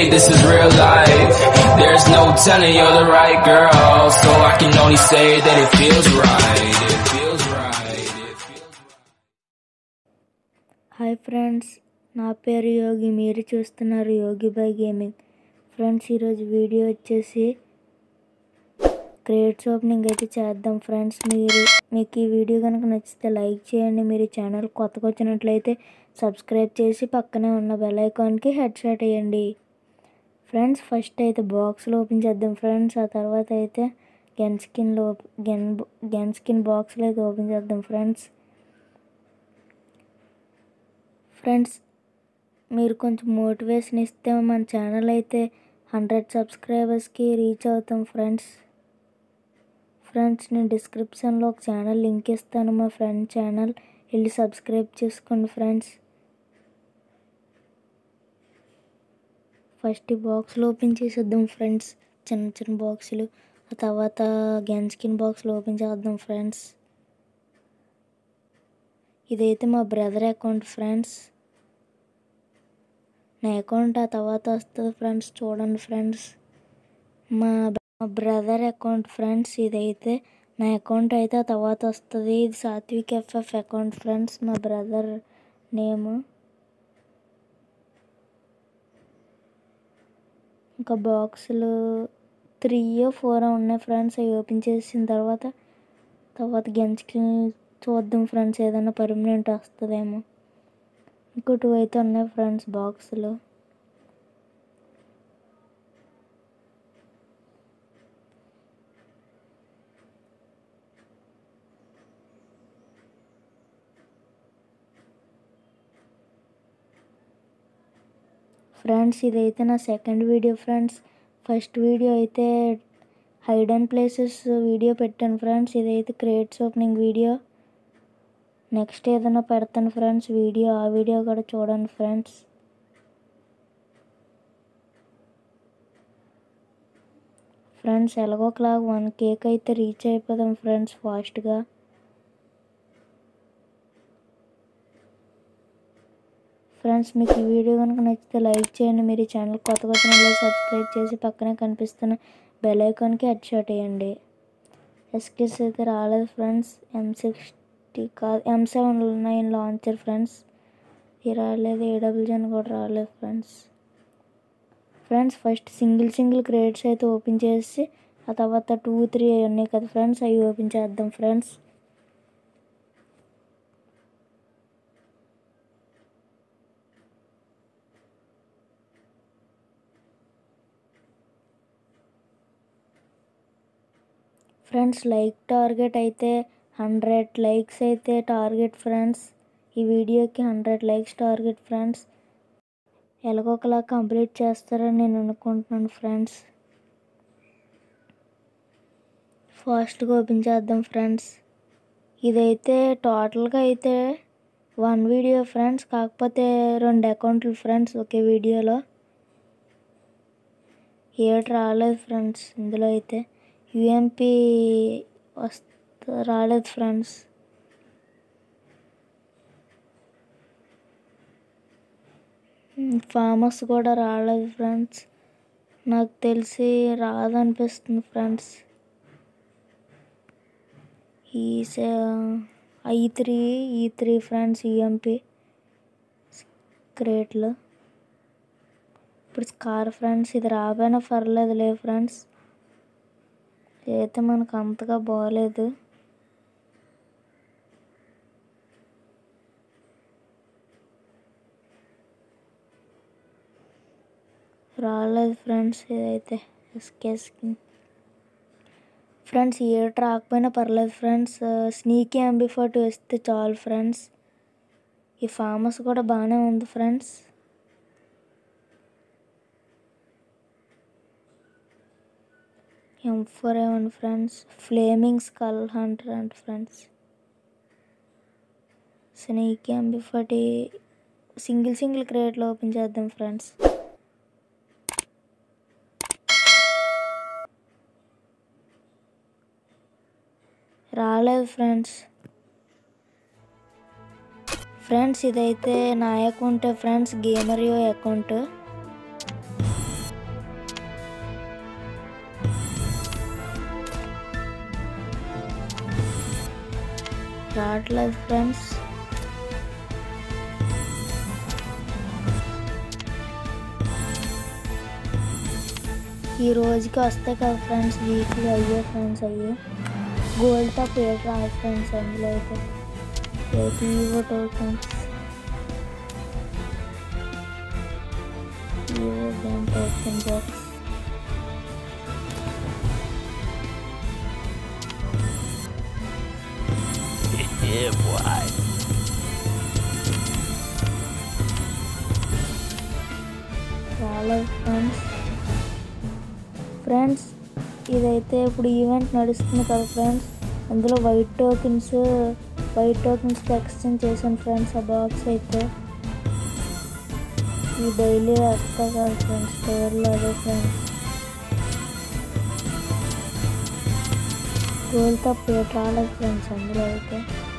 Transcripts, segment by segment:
this is real life. There's no telling you're the right girl, so I can only say that it feels right. It feels right. It feels hi friends నా పేరు యోగి మీరు చూస్తున్నారు Yogi by gaming friends ఈరోజు video వచ్చేసి crates opening అయితే చేద్దాం friends మీరు మీకు ఈ వీడియో కనుక నచ్చితే లైక్ చేయండి మీరు ఛానల్ కొత్తగా వచ్చినట్లయితే సబ్స్క్రైబ్ చేసి పక్కనే ఉన్న బెల్ ఐకాన్కి హెడ్ షాట్ వేయండి ఫ్రెండ్స్ ఫస్ట్ అయితే బాక్స్లో ఓపెన్ చేద్దాం ఫ్రెండ్స్ ఆ తర్వాత అయితే గెన్ స్కిన్లో గెన్ గెన్ స్కిన్ బాక్స్లో అయితే ఓపెన్ చేద్దాం ఫ్రెండ్స్ ఫ్రెండ్స్ మీరు కొంచెం మోటివేషన్ ఇస్తే మన ఛానల్ అయితే హండ్రెడ్ సబ్స్క్రైబర్స్కి రీచ్ అవుతాం ఫ్రెండ్స్ ఫ్రెండ్స్ నేను డిస్క్రిప్షన్లో ఒక ఛానల్ లింక్ ఇస్తాను మా ఫ్రెండ్ ఛానల్ వెళ్ళి సబ్స్క్రైబ్ చేసుకోండి ఫ్రెండ్స్ ఫస్ట్ ఈ బాక్స్లో ఓపెన్ చేసేద్దాం ఫ్రెండ్స్ చిన్న చిన్న బాక్సులు ఆ తర్వాత గన్ స్కిన్ బాక్స్లో ఓపెన్ చేద్దాం ఫ్రెండ్స్ ఇదైతే మా బ్రదర్ అకౌంట్ ఫ్రెండ్స్ నా అకౌంట్ ఆ తర్వాత వస్తుంది ఫ్రెండ్స్ చూడండి ఫ్రెండ్స్ మా మా బ్రదర్ అకౌంట్ ఫ్రెండ్స్ ఇదైతే నా అకౌంట్ అయితే ఆ తర్వాత వస్తుంది ఇది సాత్విక్ ఎఫ్ఎఫ్ అకౌంట్ ఫ్రెండ్స్ మా బ్రదర్ నేము ఇంకా బాక్సులు త్రీ ఫోర్ ఉన్నాయి ఫ్రెండ్స్ అవి ఓపెన్ చేసిన తర్వాత తర్వాత గెంచుకి చూద్దాం ఫ్రెండ్స్ ఏదైనా పర్మనెంట్ వస్తుందేమో ఇంకో టూ అయితే ఉన్నాయి ఫ్రెండ్స్ బాక్సులు ఫ్రెండ్స్ ఇదైతే నా second video friends first video అయితే హైడ్ అండ్ ప్లేసెస్ వీడియో పెట్టాను ఫ్రెండ్స్ ఇదైతే క్రియేట్స్ ఓపెనింగ్ వీడియో నెక్స్ట్ ఏదైనా పెడతాను ఫ్రెండ్స్ వీడియో ఆ వీడియో కూడా చూడండి ఫ్రెండ్స్ ఫ్రెండ్స్ ఎలాగో ఒకలాగా వన్ కేక్ అయితే రీచ్ అయిపోదాం ఫ్రెండ్స్ ఫాస్ట్గా ఫ్రెండ్స్ మీకు ఈ వీడియో కనుక నచ్చితే లైక్ చేయండి మీరు ఈ ఛానల్ కొత్తగా వచ్చిన వాళ్ళు సబ్స్క్రైబ్ చేసి పక్కనే కనిపిస్తున్న బెల్ ఐకాన్కి హెడ్ షాట్ వేయండి ఎస్కిస్ అయితే రాలేదు ఫ్రెండ్స్ ఎం సిక్స్టీ కాదు M seven nine launcher friends ఇది రాలేదు ఏడబ్ల్యూజన్ కూడా రాలేదు friends friends first single single crates అయితే ఓపెన్ చేసి ఆ తర్వాత టూ త్రీ అవి ఉన్నాయి కదా ఫ్రెండ్స్ అవి ఓపెన్ చేద్దాం ఫ్రెండ్స్ ఫ్రెండ్స్ లైక్ టార్గెట్ అయితే హండ్రెడ్ లైక్స్ అయితే టార్గెట్ ఫ్రెండ్స్ ఈ వీడియోకి హండ్రెడ్ లైక్స్ టార్గెట్ ఫ్రెండ్స్ ఎలాగోకలా కంప్లీట్ చేస్తారని నేను అనుకుంటున్నాను ఫ్రెండ్స్ ఫాస్ట్గా ఓపెన్ చేద్దాం ఫ్రెండ్స్ ఇదైతే టోటల్గా అయితే వన్ వీడియో ఫ్రెండ్స్ కాకపోతే రెండు అకౌంట్లు ఫ్రెండ్స్ ఒకే వీడియోలో ఏడు రాలేదు ఫ్రెండ్స్ ఇందులో అయితే యుఎంపి వస్త రాలేదు ఫ్రెండ్స్ ఫామస్ కూడా రాలేదు ఫ్రెండ్స్ నాకు తెలిసి రాదనిపిస్తుంది ఫ్రెండ్స్ ఈ ఐ త్రీ ఈ త్రీ ఫ్రెండ్స్ యుఎంపి క్రేట్లు ఇప్పుడు స్కార్ ఫ్రెండ్స్ ఇది రాబోయినా పర్లేదు లే ఫ్రెండ్స్ అయితే మనకు అంతగా బాగలేదు రాలేదు ఫ్రెండ్స్ ఇదైతే ఎస్కే స్కిన్ ఫ్రెండ్స్ ఏ రాకపోయినా పర్లేదు ఫ్రెండ్స్ స్నీకీ ఎంబీ ఫోటో వేస్తే చాలు ఫ్రెండ్స్ ఈ ఫామస్ కూడా బాగానే ఉంది ఫ్రెండ్స్ ఎం ఫోర్ ఏమన్ friends flaming skull hunter and friends snake MP forty single single క్రియేట్లో ఓపెన్ చేద్దాం ఫ్రెండ్స్ రాలేదు ఫ్రెండ్స్ ఫ్రెండ్స్ ఇదైతే నా అకౌంట్ ఫ్రెండ్స్ గేమరియో అకౌంట్ రావట్లేదు ఫ్రెండ్స్ ఈ రోజుకి వస్తాయి కదా ఫ్రెండ్స్ వీక్లీ అయ్యే ఫ్రెండ్స్ అయ్యి గోల్డ్ టాప్ ఏట్ రాదు ఫ్రెండ్స్ అందులో అయితే eight evo tokens evo game token box Yeah, boy. రాలేదు ఫ్రెండ్స్ ఫ్రెండ్స్ ఇదైతే ఇప్పుడు ఈవెంట్ నడుస్తుంది కదా ఫ్రెండ్స్ అందులో white tokens white tokens exchange చేశాను ఫ్రెండ్స్ ఆ బాక్స్ అయితే ఈ డైలీ వస్తా కదా ఫ్రెండ్స్ స్టోర్లో అదే ఫ్రెండ్స్ గోల్ తప్ప ఏటి రాలేదు ఫ్రెండ్స్ అందులో అయితే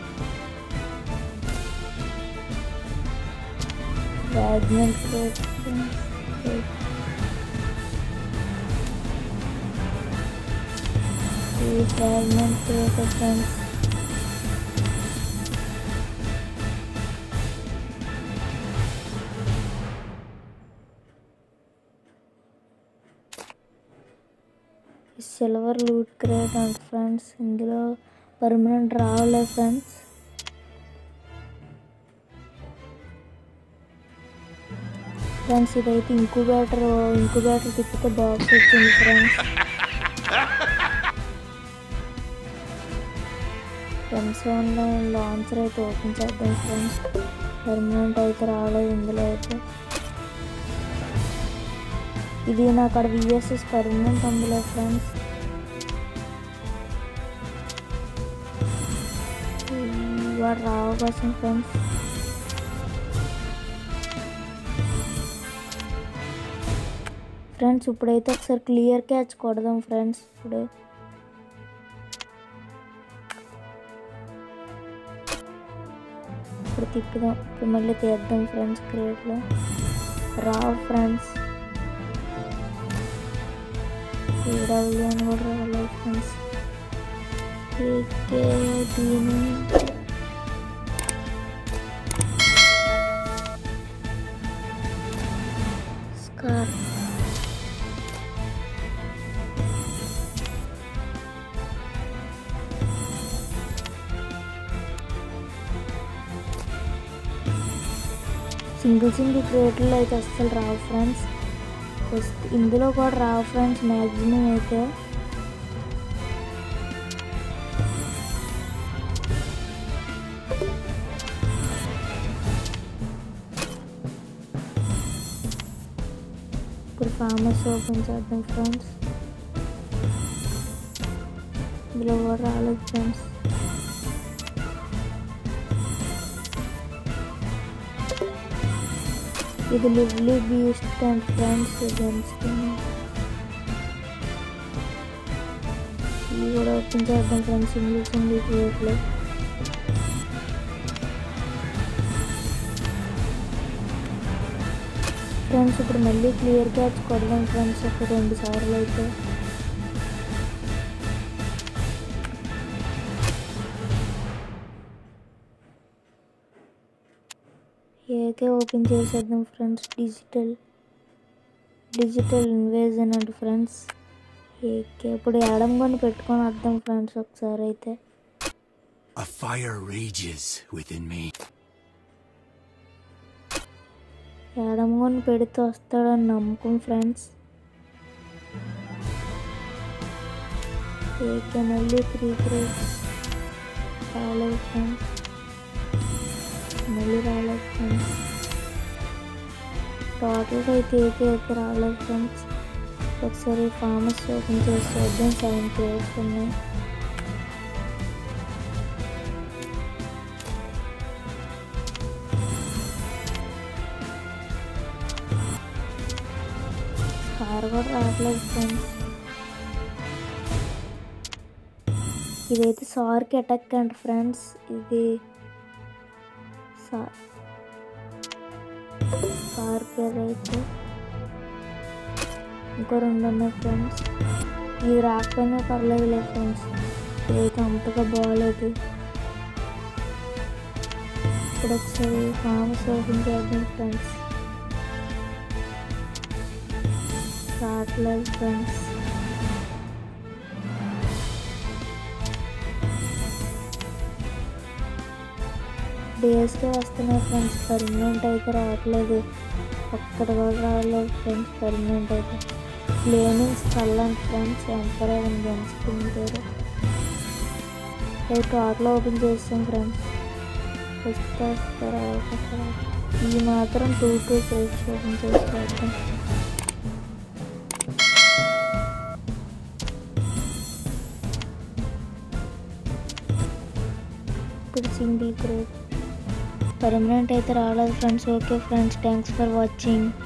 ఫ్రాగ్మెంట్ ఈ fragment friends silver loot crate అంట ఫ్రెండ్స్ ఇందులో పర్మనెంట్ రావలే ఫ్రెండ్స్ ఫ్రెండ్స్ ఇదైతే ఇంకుబేటర్ ఇంకుబేటర్ తిప్పితే బాక్స్ వచ్చింది ఫ్రెండ్స్ ఫ్రెండ్స్ లాంచర్ అయితే ఓపెన్ చేద్దాం ఫ్రెండ్స్ పర్మనెంట్ అయితే రాలేదు ఇందులో అయితే ఇది నా అక్కడ విఎస్ఎస్ పర్మనెంట్ అందులో ఫ్రెండ్స్ వాడు రావు కోసం ఫ్రెండ్స్ ఫ్రెండ్స్ ఇప్పుడైతే ఒకసారి క్లియర్ క్యాచ్ కొడదాం ఫ్రెండ్స్ ఇప్పుడు ఇప్పుడు తిప్పుదాం ఇప్పుడు మళ్ళీ తీద్దాం ఫ్రెండ్స్ క్రియేట్లో రావు ఫ్రెండ్స్ ఏడాది అని కూడా రాలేదు ఫ్రెండ్స్ ఏకే దీని స్కార్ సింగిల్ సింగిల్ క్రియేటర్లు అయితే అస్సలు రావు ఫ్రెండ్స్ వస్తే ఇందులో కూడా రావు ఫ్రెండ్స్ మ్యాక్సిమం అయితే ఇప్పుడు ఫార్మర్స్ ఓపెన్ చేద్దాం ఫ్రెండ్స్ ఇందులో కూడా రాలేదు ఫ్రెండ్స్ ఇది lively beast and friends guns ఇవి కూడా ఓపెన్ చేద్దాం ఫ్రెండ్స్ సింగిల్ సింగిల్ క్రియేట్లో ఫ్రెండ్స్ ఇప్పుడు మళ్ళీ క్లియర్ క్యాచ్ కొడదాం ఫ్రెండ్స్ ఒక రెండు సార్లు అయితే ఏకే ఓపెన్ చేసేద్దాం friends digital digital invasion and friends AK ఇప్పుడు ఎడం కొని పెట్టుకొని వద్దాం ఫ్రెండ్స్ ఒకసారి అయితే A fire rages within me. ఎడం కొని పెడితే వస్తాడని నమ్మకం ఫ్రెండ్స్ ఏకే మళ్ళీ త్రీ క్రేట్స్ రాలేదు ఫ్రెండ్స్ మళ్ళీ రాలేదు ఫ్రెండ్స్ టోటల్గా అయితే ఏకే అయితే రాలేదు ఫ్రెండ్స్ ఒకసారి ఫార్మర్స్ ఓపెన్ చేసి చూద్దాం సెవెన్ క్రేట్స్ ఉన్నాయి కార్ కూడా రావట్లేదు ఫ్రెండ్స్ ఇదైతే సార్కి అటాక్ అంట ఫ్రెండ్స్ ఇది సా సార్ పేరు అయితే ఇంకో రెండు ఉన్నాయి ఫ్రెండ్స్ ఇది రాకపోయినా పర్లేదులే ఫ్రెండ్స్ ఇదైతే అంతగా బాగలేదు ఇప్పుడు ఒకసారి ఫామ్స్ ఓపెన్ చేద్దాం ఫ్రెండ్స్ రావట్లేదు ఫ్రెండ్స్ డేస్కే వస్తున్నాయి ఫ్రెండ్స్ పర్మనెంట్ అయితే రావట్లేదు ఒక్కడ కూడా రావట్లేదు ఫ్రెండ్స్ పర్మనెంట్ అయితే ఫ్లేమింగ్ స్కల్ అండ్ ఫ్రెండ్స్ ఎంపర్ గన్ స్కిన్ పేరు టోటల్ ఓపెన్ చేస్తాం ఫ్రెండ్స్ వస్తే వస్తారా ఒకసారి ఈ మాత్రం టూ టూ ప్రైస్ ఓపెన్ చేసి చూద్దాం ఇప్పుడు సింగిల్ గ్రేడ్ పర్మనెంట్ అయితే రాలేదు friends okay friends thanks for watching